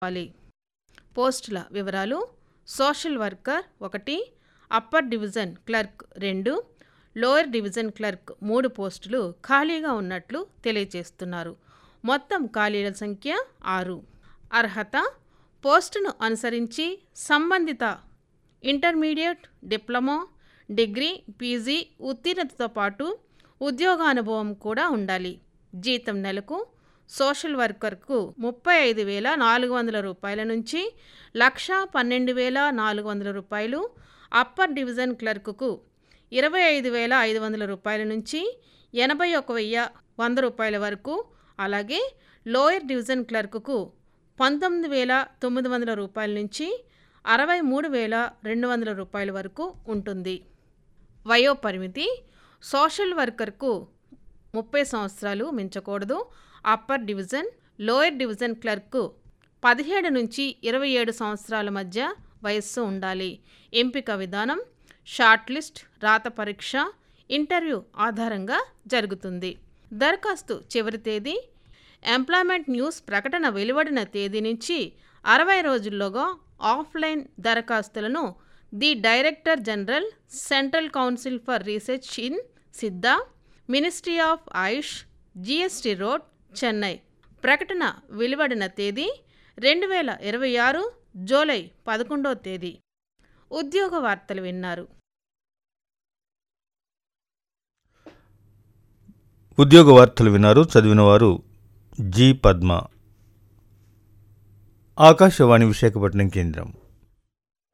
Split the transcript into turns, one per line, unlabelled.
వాలి పోస్టుల వివరాలు సోషల్ వర్కర్ ఒకటి అప్పర్ డివిజన్ క్లర్క్ రెండు లోయర్ డివిజన్ క్లర్క్ మూడు పోస్టులు ఖాళీగా ఉన్నట్లు తెలియజేస్తున్నారు మొత్తం ఖాళీల సంఖ్య ఆరు అర్హత పోస్టును అనుసరించి సంబంధిత ఇంటర్మీడియట్ డిప్లొమా డిగ్రీ పీజీ ఉత్తీర్ణతతో పాటు ఉద్యోగానుభవం కూడా ఉండాలి జీతం నెలకు సోషల్ వర్కర్కు ముప్పై ఐదు వేల నాలుగు వందల రూపాయల నుంచి లక్ష పన్నెండు వేల నాలుగు వందల రూపాయలు అప్పర్ డివిజన్ క్లర్కుకు ఇరవై ఐదు వేల ఐదు వందల రూపాయల నుంచి ఎనభై ఒక వెయ్యి వంద రూపాయల వరకు అలాగే లోయర్ డివిజన్ క్లర్కుకు పంతొమ్మిది వేల తొమ్మిది వందల రూపాయల నుంచి అరవై మూడు వేల రెండు వందల రూపాయల వరకు ఉంటుంది వయోపరిమితి సోషల్ వర్కర్కు ముప్పై సంవత్సరాలు మించకూడదు upper division lower division clerk పదిహేడు నుంచి ఇరవై ఏడు సంవత్సరాల మధ్య వయస్సు ఉండాలి ఎంపిక విధానం షార్ట్ లిస్ట్ రాత పరీక్ష ఇంటర్వ్యూ ఆధారంగా జరుగుతుంది దరఖాస్తు చివరి తేదీ ఎంప్లాయ్మెంట్ న్యూస్ ప్రకటన వెలువడిన తేదీ నుంచి అరవై రోజుల్లోగా ఆఫ్లైన్ దరఖాస్తులను the Director General Central Council for Research in Siddha Ministry of AYUSH GST road Chennai ప్రకటన వెలువడిన తేదీ రెండు వేల ఇరవై ఆరు జూలై పదకొండో తేదీ ఉద్యోగ వార్తలు విన్నారు
ఉద్యోగ వార్తలు విన్నారు చదివిన వారు జి పద్మ ఆకాశవాణి విశాఖపట్నం కేంద్రం